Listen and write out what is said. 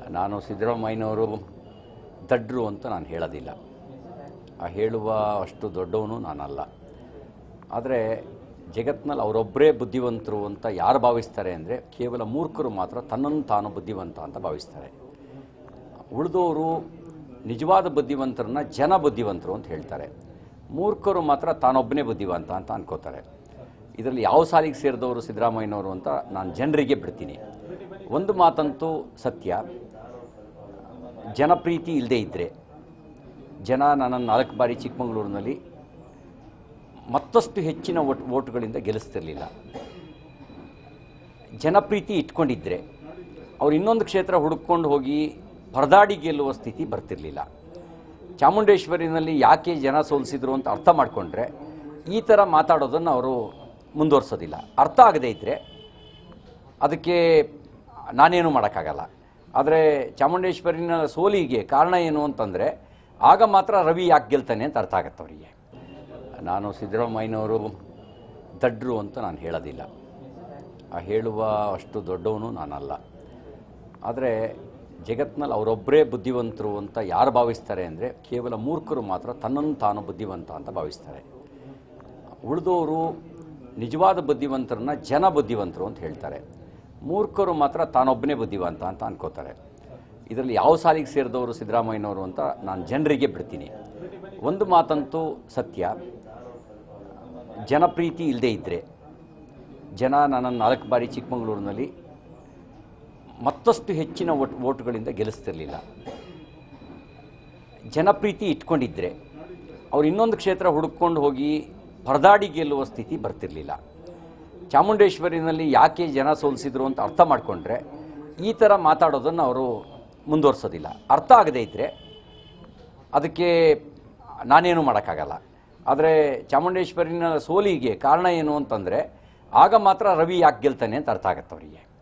ನಾನು ಸಿದ್ದರಾಮಯ್ಯನವರು ದಡ್ರು ಅಂತ ನಾನು ಹೇಳೋದಿಲ್ಲ ಆ ಹೇಳುವ ಅಷ್ಟು ದೊಡ್ಡವನು ನಾನಲ್ಲ ಆದರೆ ಜಗತ್ನಲ್ಲಿ ಅವರೊಬ್ಬರೇ ಬುದ್ಧಿವಂತರು ಅಂತ ಯಾರು ಭಾವಿಸ್ತಾರೆ ಅಂದರೆ ಕೇವಲ ಮೂರ್ಖರು ಮಾತ್ರ ತನ್ನನ್ನು ತಾನು ಬುದ್ಧಿವಂತ ಅಂತ ಭಾವಿಸ್ತಾರೆ ಉಳಿದವರು ನಿಜವಾದ ಬುದ್ಧಿವಂತರನ್ನ ಜನ ಬುದ್ಧಿವಂತರು ಅಂತ ಹೇಳ್ತಾರೆ ಮೂರ್ಖರು ಮಾತ್ರ ತಾನೊಬ್ಬನೇ ಬುದ್ಧಿವಂತ ಅಂತ ಅನ್ಕೋತಾರೆ ಇದರಲ್ಲಿ ಯಾವ ಸಾಲಿಗೆ ಸೇರಿದವರು ಸಿದ್ದರಾಮಯ್ಯನವರು ಅಂತ ನಾನು ಜನರಿಗೆ ಬಿಡ್ತೀನಿ ಒಂದು ಮಾತಂತೂ ಸತ್ಯ ಜನಪ್ರೀತಿ ಇಲ್ಲದೇ ಇದ್ದರೆ ಜನ ನನ್ನನ್ನು ನಾಲ್ಕು ಬಾರಿ ಚಿಕ್ಕಮಗಳೂರಿನಲ್ಲಿ ಮತ್ತಷ್ಟು ಹೆಚ್ಚಿನ ಓಟ್ ಓಟುಗಳಿಂದ ಗೆಲ್ಲಿಸ್ತಿರಲಿಲ್ಲ ಜನಪ್ರೀತಿ ಇಟ್ಕೊಂಡಿದ್ದರೆ ಅವ್ರು ಇನ್ನೊಂದು ಕ್ಷೇತ್ರ ಹುಡುಕೊಂಡು ಹೋಗಿ ಪರದಾಡಿ ಗೆಲ್ಲುವ ಸ್ಥಿತಿ ಬರ್ತಿರಲಿಲ್ಲ ಚಾಮುಂಡೇಶ್ವರಿನಲ್ಲಿ ಯಾಕೆ ಜನ ಸೋಲಿಸಿದ್ರು ಅಂತ ಅರ್ಥ ಮಾಡಿಕೊಂಡ್ರೆ ಈ ಥರ ಮಾತಾಡೋದನ್ನು ಅವರು ಮುಂದುವರ್ಸೋದಿಲ್ಲ ಅರ್ಥ ಆಗದೇ ಇದ್ದರೆ ಅದಕ್ಕೆ ನಾನೇನು ಮಾಡೋಕ್ಕಾಗಲ್ಲ ಆದರೆ ಚಾಮುಂಡೇಶ್ವರಿನ ಸೋಲಿಗೆ ಕಾರಣ ಏನು ಅಂತಂದರೆ ಆಗ ಮಾತ್ರ ರವಿ ಯಾಕೆ ಗೆಲ್ತಾನೆ ಅಂತ ಅರ್ಥ ಆಗತ್ತೆ ಅವರಿಗೆ ನಾನು ಸಿದ್ದರಾಮಯ್ಯನವರು ದಡ್ರು ಅಂತ ನಾನು ಹೇಳೋದಿಲ್ಲ ಆ ಹೇಳುವ ಅಷ್ಟು ದೊಡ್ಡವನು ನಾನಲ್ಲ ಆದರೆ ಜಗತ್ನಲ್ಲಿ ಅವರೊಬ್ಬರೇ ಬುದ್ಧಿವಂತರು ಅಂತ ಯಾರು ಭಾವಿಸ್ತಾರೆ ಅಂದರೆ ಕೇವಲ ಮೂರ್ಖರು ಮಾತ್ರ ತನ್ನನ್ನು ತಾನು ಬುದ್ಧಿವಂತ ಅಂತ ಭಾವಿಸ್ತಾರೆ ಉಳಿದವರು ನಿಜವಾದ ಬುದ್ಧಿವಂತರನ್ನ ಜನ ಬುದ್ಧಿವಂತರು ಅಂತ ಹೇಳ್ತಾರೆ ಮೂರ್ಖರು ಮಾತ್ರ ತಾನೊಬ್ಬನೇ ಬುದ್ಧಿವಂತ ಅಂತ ಅನ್ಕೋತಾರೆ ಇದರಲ್ಲಿ ಯಾವ ಸಾಲಿಗೆ ಸೇರಿದವರು ಸಿದ್ದರಾಮಯ್ಯನವರು ಅಂತ ನಾನು ಜನರಿಗೆ ಬಿಡ್ತೀನಿ ಒಂದು ಮಾತಂತೂ ಸತ್ಯ ಜನಪ್ರೀತಿ ಇಲ್ಲದೇ ಇದ್ದರೆ ಜನ ನನ್ನನ್ನು ನಾಲ್ಕು ಬಾರಿ ಚಿಕ್ಕಮಗಳೂರಿನಲ್ಲಿ ಮತ್ತಷ್ಟು ಹೆಚ್ಚಿನ ಓಟ್ ಓಟುಗಳಿಂದ ಗೆಲ್ಲಿಸ್ತಿರಲಿಲ್ಲ ಜನಪ್ರೀತಿ ಇಟ್ಕೊಂಡಿದ್ದರೆ ಅವ್ರು ಇನ್ನೊಂದು ಕ್ಷೇತ್ರ ಹುಡುಕೊಂಡು ಹೋಗಿ ಪರದಾಡಿ ಗೆಲ್ಲುವ ಸ್ಥಿತಿ ಬರ್ತಿರಲಿಲ್ಲ ಚಾಮುಂಡೇಶ್ವರಿನಲ್ಲಿ ಯಾಕೆ ಜನ ಸೋಲಿಸಿದ್ರು ಅಂತ ಅರ್ಥ ಮಾಡಿಕೊಂಡ್ರೆ ಈ ಥರ ಮಾತಾಡೋದನ್ನು ಅವರು ಮುಂದುವರ್ಸೋದಿಲ್ಲ ಅರ್ಥ ಆಗದೇ ಇದ್ದರೆ ಅದಕ್ಕೆ ನಾನೇನು ಮಾಡೋಕ್ಕಾಗಲ್ಲ ಆದರೆ ಚಾಮುಂಡೇಶ್ವರಿನ ಸೋಲಿಗೆ ಕಾರಣ ಏನು ಅಂತಂದರೆ ಆಗ ಮಾತ್ರ ರವಿ ಯಾಕೆ ಗೆಲ್ತಾನೆ ಅಂತ ಅರ್ಥ ಆಗತ್ತೆ ಅವರಿಗೆ